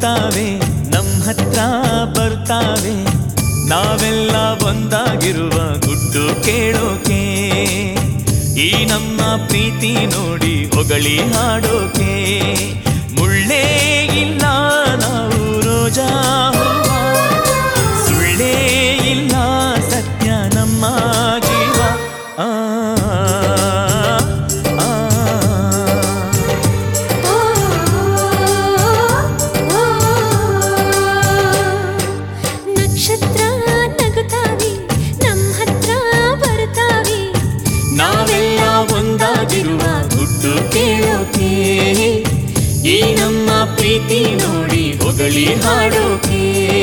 ನಗುತ್ತಾವೆ ನಮ್ಮ ಹತ್ರ ಬರ್ತಾವೆ ನಾವೆಲ್ಲ ಒಂದಾಗಿರುವ ಗುಟ್ಟು ಕೇಳೋಕೆ ಈ ನಮ್ಮ ಪ್ರೀತಿ ನೋಡಿ ಹೊಗಳಿ ಹಾಡೋಕೆ ಮುಳ್ಳೇ ಇಲ್ಲ ನಾವು ರೋಜಾ ಹೂವ. ಸುಳ್ಳೇ ಇಲ್ಲ ಸತ್ಯ ನಮ್ಮ ಜೀವ ಆ, ಆ, ಆ. ನಕ್ಷತ್ರ ನಗುತ್ತಾವೆ ನಮ್ಮ ಹತ್ರ ಬರ್ತಾವೆ ನಾವೆಲ್ಲ ಒಂದಾಗಿರುವ ಗುಟ್ಟು ಕೇಳೋಕೆ ಈ ನಮ್ಮ ಪ್ರೀತಿ ನೋಡಿ ಹೊಗಳಿ ಹಾಡೋಕೆ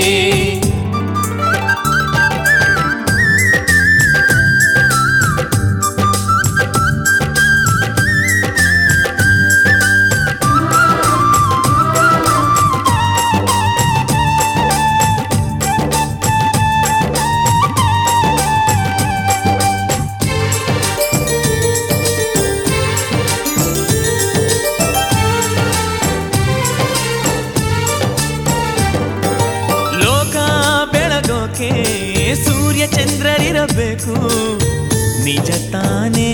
ಲೋಕ ಬೆಳಗೋಕೆ ಸೂರ್ಯ ಚಂದ್ರರಿರಬೇಕು ನಿಜ ತಾನೇ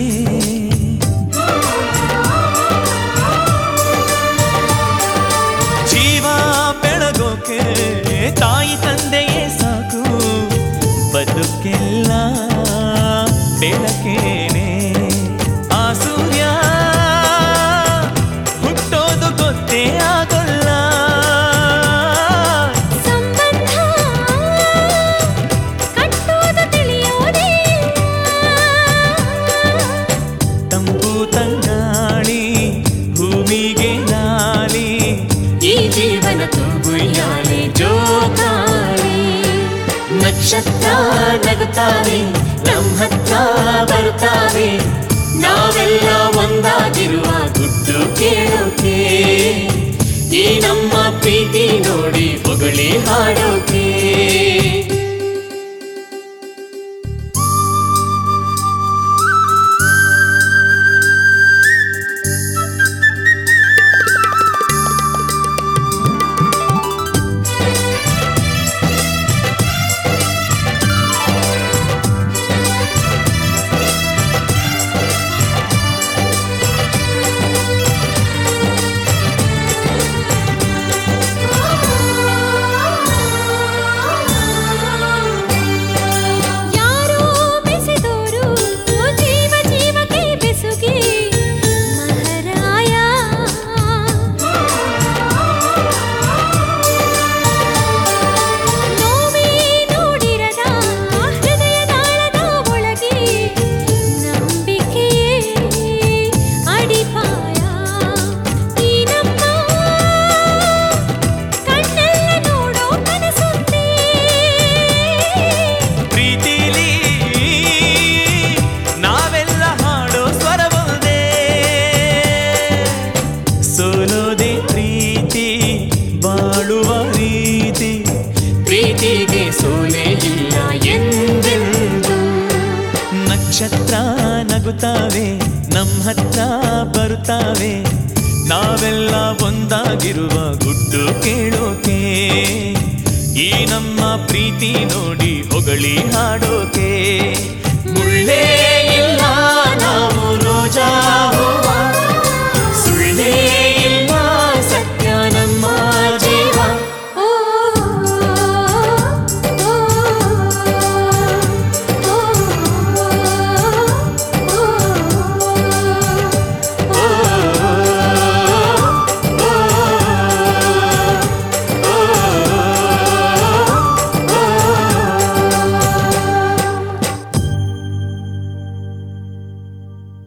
ಜೀವ ಬೆಳಗೋಕೆ ತಾಯಿ ತಂದೆಯೇ ಸಾಕು ಬದುಕೆಲ್ಲ ಬೆಳಕೇನೆ ಆ ಸೂರ್ಯ ಹುಟ್ಟೋದು ಗೊತ್ತೇ ಆಗೋಲ್ಲ ಸಂಬಂಧ ಕಟ್ಟೋದು ತಿಳಿಯೋದೇ ತಂಪು ತಂಗಾಳಿ ಭೂಮಿಗೆ ಲಾಲಿ ಈ ಜೀವನ ತೂಗುಯ್ಯಾಲೆ ಜೋಕಾಲಿ ನಕ್ಷತ್ರ ನಗುತ್ತಾವೆ ನಮ್ಮ ಹತ್ರ ಬರ್ತಾವೆ ನಾವೆಲ್ಲ ಒಂದಾಗಿರುವ ಗುಟ್ಟು ಕೇಳೋಕೆ ಈ ನಮ್ಮ ಪ್ರೀತಿ ನೋಡಿ ಹೊಗಳಿ ಹಾಡೋಕೆ ಯಾರೋ ಬೆಸೆದೋರು ಜೀವ ಜೀವಕ್ಕೆ ಬೆಸುಗೆ ಮಹಾರಾಯ ನೋವೇ ನೋಡಿರದ ಹೃದಯದಾಳದ ಒಳಗೆ ನಂಬಿಕೆಯೇ ಅಡಿಪಾಯ ಈ ನಮ್ಮ ಕಣ್ಣೆಲ್ಲ ನೋಡೋ ಕನಸುತ್ತೆ ಪ್ರೀತಿಲಿ ನಾವೆಲ್ಲ ಹಾಡೋ ಸ್ವರವೊಂದೇ ಸೋಲೋದೆ ಪ್ರೀತಿ ಬಾಳುವ ರೀತಿ ಪ್ರೀತಿಗೆ ಸೋಲೆ ಇಲ್ಲ ಎಂದೆಂದು ನಕ್ಷತ್ರ ನಗುತ್ತಾವೆ ನಮ್ಮ ಹತ್ರ ಬರುತ್ತಾವೆ ನಾವೆಲ್ಲ ಒಂದಾಗಿರುವ ಗುಟ್ಟು ಕೇಳೋಕೆ ಈ ನಮ್ಮ ಪ್ರೀತಿ ನೋಡಿ ಹೊಗಳಿ ಹಾಡೋಕೆ ಮುಳ್ಳೇ ಇಲ್ಲ ನಾವು ರೋಜಾ